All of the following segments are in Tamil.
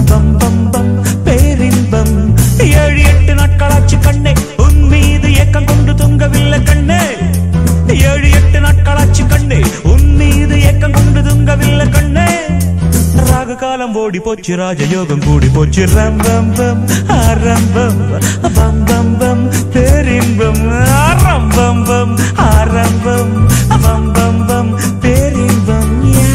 பம் பம் பம் பேரின்பம் ஏழு எட்டு நாட்களாச்சு கண்ணே உன் மீது ஏக்கம் கொண்டு தொங்கவில்லை கண்ணே ஏழு எட்டு நாட்களாச்சு கண்ணே உன் மீது ஏக்கம் கொண்டு தொங்கவில்லை கண்ணே ராகு காலம் ஓடி போச்சு ராஜயோகம் கூடி போச்சு ரம்பம் பம் ஆரம்பம் பம் பம் பம் பேரின்பம் ஆரம்பம் பம் ஆரம்பம் பம் பம் பம் பேரின்பம் yeah.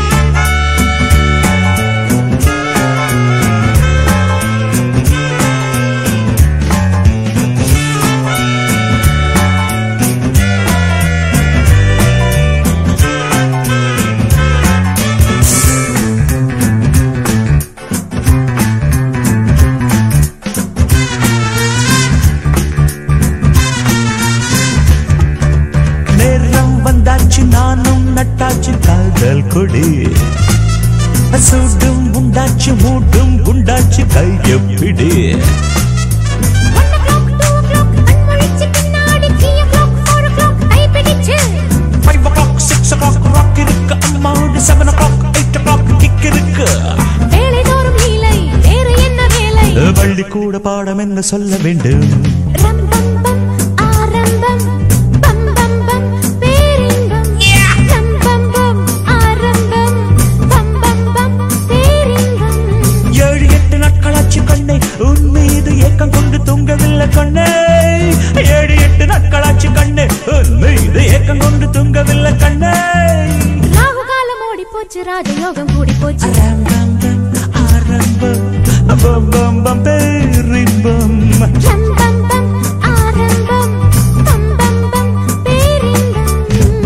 நேரம் வந்தாச்சு நானும் நட்டாச்சு காதல் கொடி சூடும் உண்டாச்சு மூடும் உண்டாச்சு கையப்பிடி One o'clock, two o'clock, கண்முழிச்சு பின்னாடி three o'clock, four o'clock, கைப்பிடிச்சு. Five o'clock six o'clock rock இருக்கு அம்மாவோட seven o'clock eight o'clock kick இருக்கு வேலைதோறும் லீலை, வேறு என்ன வேலை? பள்ளி கூட பாடம் என்ன சொல்ல வேண்டும் ரம் பம் பம், ஆரம்பம். பம் பம் பம், பேரின்பம். ரம் பம் பம், ஆரம்பம். பம் பம் பம், பேரின்பம். ஏழு எட்டு நாட்களாச்சு கண்ணை உன் மீது ஏக்கம் கொண்டு தூங்கவில்லை கண்ணே ஏழு எட்டு நாட்களாச்சு கண்ணே உன் மீது ஏக்கம் கொண்டு தூங்கவில்லை கண்ணே ராகு காலம் ஓடி போச்சு ராஜயோகம் கூடி போச்சு ஆரம்பம் ஆரம்பம் பம் பம் பம் பேரின்பம் ரம் பம் பம், ஆரம்பம். பம் பம் பம், பேரின்பம்.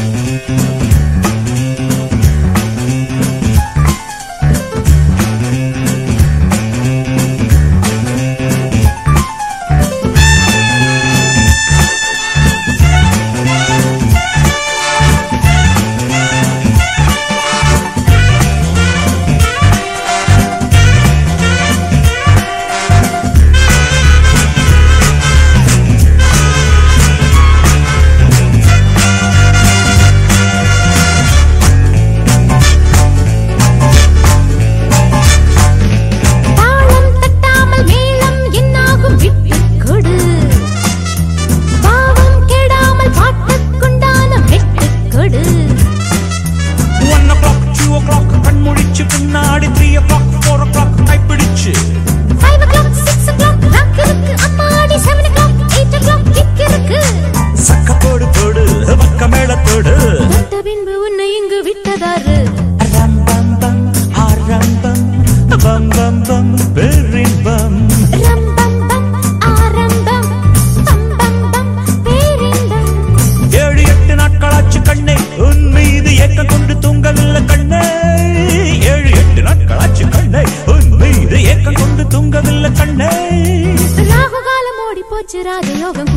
தாளம் தட்டாமல் மேளம் என்னாகும் விட்டுக் கொடு பாவம் கெடாமல் பாட்டுக்குண்டான வெட்டுக் கொடு one o'clock two o'clock கண் முடிச்சு பின்னாடி three o'clock four o'clock கைப்பிடிச்சு five o'clock six o'clock rock இருக்கு அம்மாடி seven o'clock eight o'clock kick இருக்கு சக்க போடு போடு பக்க மேளத்தோடு தொட்ட பின்பு உன்னை இங்கு விட்டதாரு ரம் பம் பம் ஆரம்பம் பம் பம் பம் பேரின்பம் ரம் பம் பம் ஆரம்பம் பம் பம் பம் பேரின்பம் ஏழு எட்டு நாட்களாச்சு கண்ணே உன் மீது ஏக்க கொண்டு தூங்கவில்லை கண்ணே ஏழு எட்டு நாட்களாச்சு கண்ணே உன் மீது ஏக்க கொண்டு தூங்கவில்லை கண்ணே ராகு காலம் ஓடி போச்சு ராஜயோகம்